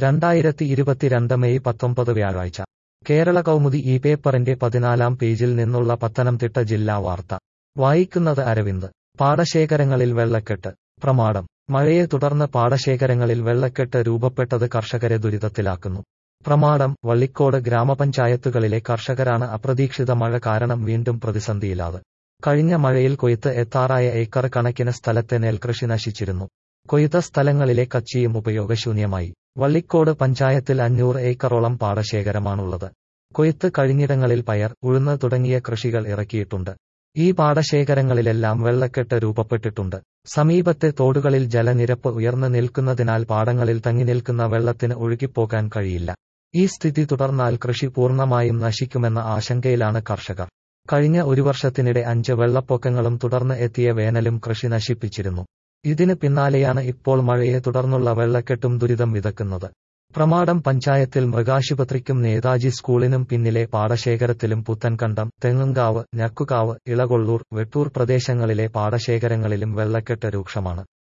രണ്ടായിരത്തി ഇരുപത്തിരണ്ട് മെയ് പത്തൊമ്പത് വ്യാഴാഴ്ച കേരള കൗമുദി ഈ പേപ്പറിന്റെ പതിനാലാം പേജിൽ നിന്നുള്ള പത്തനംതിട്ട ജില്ലാ വാർത്ത വായിക്കുന്നത് അരവിന്ദ് പാടശേഖരങ്ങളിൽ വെള്ളക്കെട്ട് പ്രമാടം മഴയെ തുടർന്ന് പാടശേഖരങ്ങളിൽ വെള്ളക്കെട്ട് രൂപപ്പെട്ടത് കർഷകരെ ദുരിതത്തിലാക്കുന്നു പ്രമാടം വള്ളിക്കോട് ഗ്രാമപഞ്ചായത്തുകളിലെ കർഷകരാണ് അപ്രതീക്ഷിത മഴ കാരണം വീണ്ടും പ്രതിസന്ധിയിലാത് കഴിഞ്ഞ മഴയിൽ കൊയ്ത്ത് എത്താറായ ഏക്കർ കണക്കിന് സ്ഥലത്തെ നെൽകൃഷി നശിച്ചിരുന്നു കൊയ്ത്ത സ്ഥലങ്ങളിലെ കച്ചിയും ഉപയോഗശൂന്യമായി വള്ളിക്കോട് പഞ്ചായത്തിൽ അഞ്ഞൂറ് ഏക്കറോളം പാടശേഖരമാണുള്ളത് കൊയ്ത്ത് കഴിഞ്ഞിടങ്ങളിൽ പയർ ഉഴുന്ന് തുടങ്ങിയ കൃഷികൾ ഇറക്കിയിട്ടുണ്ട് ഈ പാടശേഖരങ്ങളിലെല്ലാം വെള്ളക്കെട്ട് രൂപപ്പെട്ടിട്ടുണ്ട് സമീപത്തെ തോടുകളിൽ ജലനിരപ്പ് ഉയർന്നു നിൽക്കുന്നതിനാൽ പാടങ്ങളിൽ തങ്ങിനിൽക്കുന്ന വെള്ളത്തിന് ഒഴുകിപ്പോകാൻ കഴിയില്ല ഈ സ്ഥിതി തുടർന്നാൽ കൃഷി പൂർണ്ണമായും നശിക്കുമെന്ന ആശങ്കയിലാണ് കർഷകർ കഴിഞ്ഞ ഒരു വർഷത്തിനിടെ അഞ്ച് വെള്ളപ്പൊക്കങ്ങളും തുടർന്ന് എത്തിയ വേനലും കൃഷി നശിപ്പിച്ചിരുന്നു ഇതിന് പിന്നാലെയാണ് ഇപ്പോൾ മഴയെ തുടർന്നുള്ള വെള്ളക്കെട്ടും ദുരിതം വിതക്കുന്നത് പ്രമാടം പഞ്ചായത്തിൽ മൃഗാശുപത്രിക്കും നേതാജി സ്കൂളിനും പിന്നിലെ പാടശേഖരത്തിലും പുത്തൻകണ്ടം തെങ്ങുംകാവ് ഞക്കുകാവ് ഇളകൊള്ളൂർ വെട്ടൂർ പ്രദേശങ്ങളിലെ പാടശേഖരങ്ങളിലും വെള്ളക്കെട്ട് രൂക്ഷമാണ്